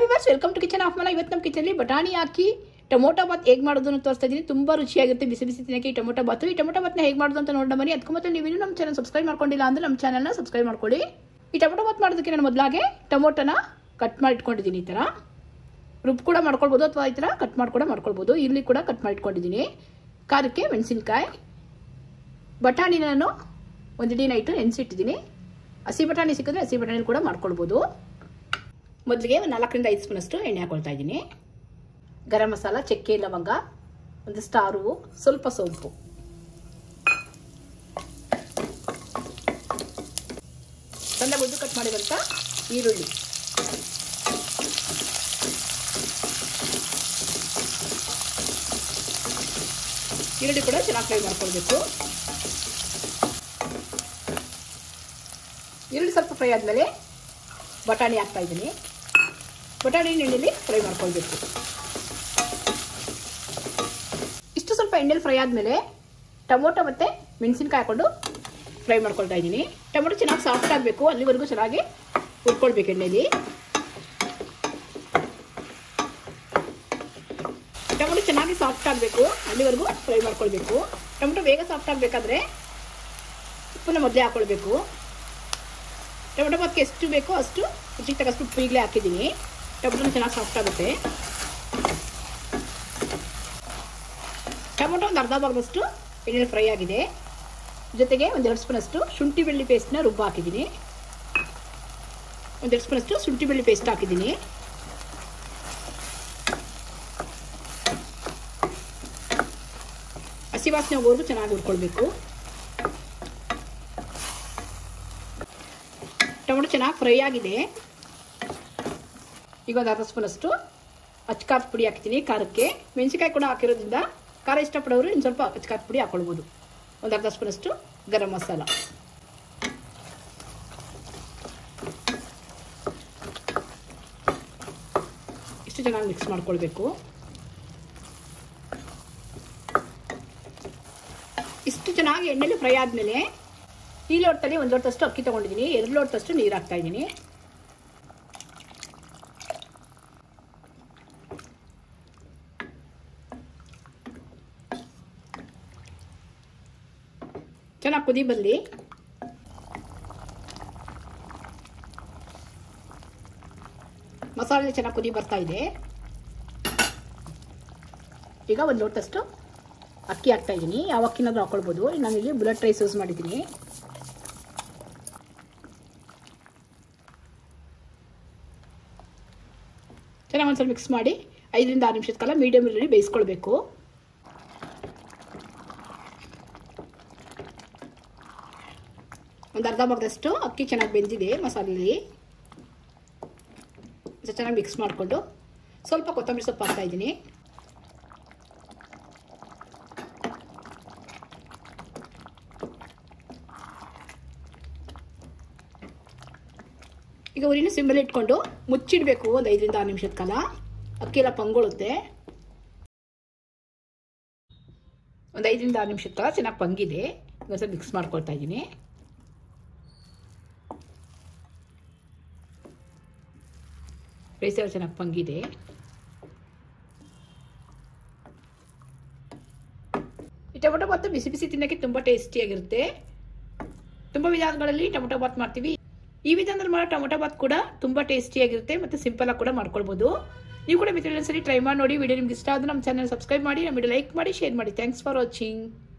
viewers welcome to kitchen of ಮನ ಇವತ್ತು ನಮ್ಮ ಕಿಚನಲ್ಲಿ ಬಟಾಣಿ ಹಾಕಿ ಟೊಮೊಟೊ ಬಾತ್ ಹೇಗೆ ಮಾಡೋದು ಅಂತ ತೋರಿಸ್ತಾ ಇದ್ದೀನಿ ತುಂಬ ರುಚಿಯಾಗಿರುತ್ತೆ ಬಿಸಿ ಬಿಸಿ ತಿನ್ನಕ್ಕೆ ಈ ಟೊಮೊಟೊ ಬಾತು ಈ ಟೊಮೊಟೊ ಬಾತ್ನ ಹೇಗೆ ಮಾಡೋದು ಅಂತ ನೋಡೋಣ ಬನ್ನಿ ಅದಕ್ಕೂ ಮತ್ತೆ ನೀವು ಇನ್ನೂ ನಮ್ಮ ಚಾನಲ್ ಸಬ್ಸ್ಕ್ರೈಬ್ ಮಾಡ್ಕೊಂಡಿಲ್ಲ ಅಂದರೆ ನಮ್ಮ ಚಾನಲ್ನ ಸಬ್ಸ್ಕ್ರೈಬ್ ಮಾಡ್ಕೊಳ್ಳಿ ಈ ಟೊಮೊಟೊ ಬಾತ್ ಮಾಡೋದಕ್ಕೆ ನಾನು ಮೊದಲಾಗೆ ಟೊಮೊಟೊನ ಕಟ್ ಮಾಡಿ ಇಟ್ಕೊಂಡಿದ್ದೀನಿ ಈ ಥರ ರುಬ್ಬು ಕೂಡ ಮಾಡ್ಕೊಳ್ಬೋದು ಅಥವಾ ಈ ಥರ ಕಟ್ ಮಾಡಿ ಕೂಡ ಮಾಡ್ಕೊಳ್ಬೋದು ಇಲ್ಲಿ ಕೂಡ ಕಟ್ ಮಾಡಿ ಇಟ್ಕೊಂಡಿದ್ದೀನಿ ಖಾರಕ್ಕೆ ಮೆಣಸಿನ್ಕಾಯಿ ಬಟಾಣಿ ನಾನು ಒಂದು ಇಡೀ ನೈಟು ನೆನೆಸಿಟ್ಟಿದ್ದೀನಿ ಹಸಿ ಬಟಾಣಿ ಸಿಕ್ಕಿದ್ರೆ ಹಸಿ ಬಟಾಣಿ ಕೂಡ ಮಾಡ್ಕೊಳ್ಬೋದು ಮೊದಲಿಗೆ ಒಂದು ನಾಲ್ಕರಿಂದ ಐದು ಸ್ಪೂನಷ್ಟು ಎಣ್ಣೆ ಹಾಕೊಳ್ತಾ ಇದ್ದೀನಿ ಗರಂ ಮಸಾಲ ಚಕ್ಕೆ ಲವಂಗ ಒಂದು ಸ್ಟಾರು ಸ್ವಲ್ಪ ಸೋಂಪು ಸಣ್ಣ ಗುಡ್ಡು ಕಟ್ ಮಾಡಿದಂಥ ಈರುಳ್ಳಿ ಈರುಳ್ಳಿ ಕೂಡ ಚೆನ್ನಾಗಿ ಫ್ರೈ ಮಾಡ್ಕೊಳ್ಬೇಕು ಈರುಳ್ಳಿ ಸ್ವಲ್ಪ ಫ್ರೈ ಆದಮೇಲೆ ಬಟಾಣಿ ಹಾಕ್ತಾ ಇದ್ದೀನಿ ಬಟಾಣಿ ಎಣ್ಣೆಯಲ್ಲಿ ಫ್ರೈ ಮಾಡ್ಕೊಳ್ಬೇಕು ಇಷ್ಟು ಸ್ವಲ್ಪ ಎಣ್ಣೆಲಿ ಫ್ರೈ ಆದಮೇಲೆ ಟೊಮೊಟೊ ಮತ್ತು ಮೆಣಸಿನ್ಕಾಯಿ ಹಾಕೊಂಡು ಫ್ರೈ ಮಾಡ್ಕೊಳ್ತಾ ಇದ್ದೀನಿ ಟೊಮೊಟೊ ಚೆನ್ನಾಗಿ ಸಾಫ್ಟ್ ಆಗಬೇಕು ಅಲ್ಲಿವರೆಗೂ ಚೆನ್ನಾಗಿ ಹುರ್ಕೊಳ್ಬೇಕು ಎಣ್ಣೆಲಿ ಟೊಮೊಟೊ ಚೆನ್ನಾಗಿ ಸಾಫ್ಟ್ ಆಗಬೇಕು ಅಲ್ಲಿವರೆಗೂ ಫ್ರೈ ಮಾಡ್ಕೊಳ್ಬೇಕು ಟೊಮೊಟೊ ಬೇಗ ಸಾಫ್ಟ್ ಆಗಬೇಕಾದ್ರೆ ಉಪ್ಪನ್ನ ಮೊದಲೇ ಹಾಕ್ಕೊಳ್ಬೇಕು ಟೊಮೆಟೊ ಬಾತ್ಗೆ ಎಷ್ಟು ಬೇಕೋ ಅಷ್ಟು ರುಚಿಗೆ ತಗಷ್ಟು ಉಪ್ಪು ಈಗಲೇ ಹಾಕಿದ್ದೀನಿ ಟೊಮೆಟೊ ಚೆನ್ನಾಗಿ ಸಾಫ್ಟ್ ಆಗುತ್ತೆ ಟೊಮೊಟೊ ಒಂದು ಅರ್ಧ ಭಾಗದಷ್ಟು ಎಣ್ಣೆಲಿ ಫ್ರೈ ಆಗಿದೆ ಜೊತೆಗೆ ಒಂದೆರಡು ಸ್ಪೂನಷ್ಟು ಶುಂಠಿ ಬೆಳ್ಳಿ ಪೇಸ್ಟ್ನ ರುಬ್ಬ ಹಾಕಿದ್ದೀನಿ ಒಂದೆರಡು ಸ್ಪೂನಷ್ಟು ಶುಂಠಿ ಬೆಳ್ಳಿ ಪೇಸ್ಟ್ ಹಾಕಿದ್ದೀನಿ ಹಸಿ ವಾಸನೆ ಹೋಗೋವರೆಗೂ ಚೆನ್ನಾಗಿ ಹುರ್ಕೊಳ್ಬೇಕು ಟೊಮೆಟೊ ಚೆನ್ನಾಗಿ ಫ್ರೈ ಆಗಿದೆ ಈಗ ಒಂದು ಅರ್ಧ ಸ್ಪೂನಷ್ಟು ಅಚ್ಕಾರದ ಪುಡಿ ಹಾಕ್ತೀನಿ ಖಾರಕ್ಕೆ ಮೆಣಸಿನ್ಕಾಯಿ ಕೂಡ ಹಾಕಿರೋದ್ರಿಂದ ಖಾರ ಇಷ್ಟಪಡೋರು ಇನ್ನು ಸ್ವಲ್ಪ ಅಚ್ಕಾರದ ಪುಡಿ ಹಾಕ್ಕೊಳ್ಬೋದು ಒಂದು ಅರ್ಧ ಸ್ಪೂನಷ್ಟು ಗರಂ ಮಸಾಲ ಇಷ್ಟು ಚೆನ್ನಾಗಿ ಮಿಕ್ಸ್ ಮಾಡ್ಕೊಳ್ಬೇಕು ಇಷ್ಟು ಚೆನ್ನಾಗಿ ಎಣ್ಣೆಲಿ ಫ್ರೈ ಆದಮೇಲೆ ಈ ಲೋಟದಲ್ಲಿ ಒಂದು ಲೋಟದಷ್ಟು ಅಕ್ಕಿ ತೊಗೊಂಡಿದ್ದೀನಿ ಎರಡು ಲೋಟದಷ್ಟು ನೀರು ಹಾಕ್ತಾ ಇದ್ದೀನಿ ಚೆನ್ನಾಗಿ ಕುದಿ ಬರಲಿ ಮಸಾಲೆ ಚೆನ್ನಾಗಿ ಕುದಿ ಬರ್ತಾ ಇದೆ ಈಗ ಒಂದು ಲೋಟದಷ್ಟು ಅಕ್ಕಿ ಹಾಕ್ತಾ ಇದ್ದೀನಿ ಯಾವ ಅಕ್ಕಿನಾದ್ರೂ ಹಾಕೊಳ್ಬೋದು ನಾನಿಲ್ಲಿ ಬುಲೆಟ್ ರೈಸ್ ಯೂಸ್ ಮಾಡಿದ್ದೀನಿ ಚೆನ್ನಾಗಿ ಒಂದ್ಸಲ ಮಿಕ್ಸ್ ಮಾಡಿ ಐದರಿಂದ ಆರು ನಿಮಿಷದ ಕಾಲ ಮೀಡಿಯಮಲ್ಲಿ ಬೇಯಿಸ್ಕೊಳ್ಬೇಕು ಒಂದು ಅರ್ಧ ಭಾಗದಷ್ಟು ಅಕ್ಕಿ ಚೆನ್ನಾಗಿ ಬೆಂದಿದೆ ಮಸಾಲೆಯಲ್ಲಿ ಚೆನ್ನಾಗಿ ಮಿಕ್ಸ್ ಮಾಡಿಕೊಂಡು ಸ್ವಲ್ಪ ಕೊತ್ತಂಬರಿ ಸೊಪ್ಪು ಹಾಕ್ತಾ ಇದ್ದೀನಿ ಈಗ ಉರಿನ ಸಿಂಬಲ್ ಇಟ್ಕೊಂಡು ಮುಚ್ಚಿಡಬೇಕು ಒಂದು ಐದರಿಂದ ಆರು ನಿಮಿಷದ ಕಾಲ ಅಕ್ಕಿ ಎಲ್ಲ ಪಂಗೊಳುತ್ತೆ ಒಂದು ಐದರಿಂದ ಆರು ನಿಮಿಷದ ಕಾಲ ಚೆನ್ನಾಗಿ ಪಂಗಿದೆ ಒಂದ್ಸಲ ಮಿಕ್ಸ್ ಮಾಡ್ಕೊಳ್ತಾ ಇದ್ದೀನಿ ರೈಸ್ ಎಲ್ಲ ಚೆನ್ನಾಗಿ ಪಂಗಿದೆ ಈ ಟೊಮೊಟೊ ಬಾತ್ ಬಿಸಿ ಬಿಸಿ ತಿನ್ನೋಕ್ಕೆ ತುಂಬ ಟೇಸ್ಟಿಯಾಗಿರುತ್ತೆ ತುಂಬ ವಿಧಾನಗಳಲ್ಲಿ ಟೊಮೊಟೊ ಬಾತ್ ಮಾಡ್ತೀವಿ ಈ ವಿಧಾನದಲ್ಲಿ ಮಾಡೋ ಟೊಮೊಟೊ ಬಾತ್ ಕೂಡ ತುಂಬ ಟೇಸ್ಟಿಯಾಗಿರುತ್ತೆ ಮತ್ತು ಸಿಂಪಲ್ ಆಗಿ ಕೂಡ ಮಾಡ್ಕೊಳ್ಬೋದು ನೀವು ಕೂಡ ಮಿತ್ರ ಸರಿ ಟ್ರೈ ಮಾಡಿ ನೋಡಿ ವಿಡಿಯೋ ನಿಮ್ಗೆ ಇಷ್ಟ ಆದ್ರೆ ನಮ್ಮ ಚಾನಲ್ ಸಬ್ಸ್ಕ್ರೈಬ್ ಮಾಡಿ ನಮ್ಮ ವಿಡಿಯೋ ಲೈಕ್ ಮಾಡಿ ಶೇರ್ ಮಾಡಿ ಥ್ಯಾಂಕ್ಸ್ ಫಾರ್ ವಾಚಿಂಗ್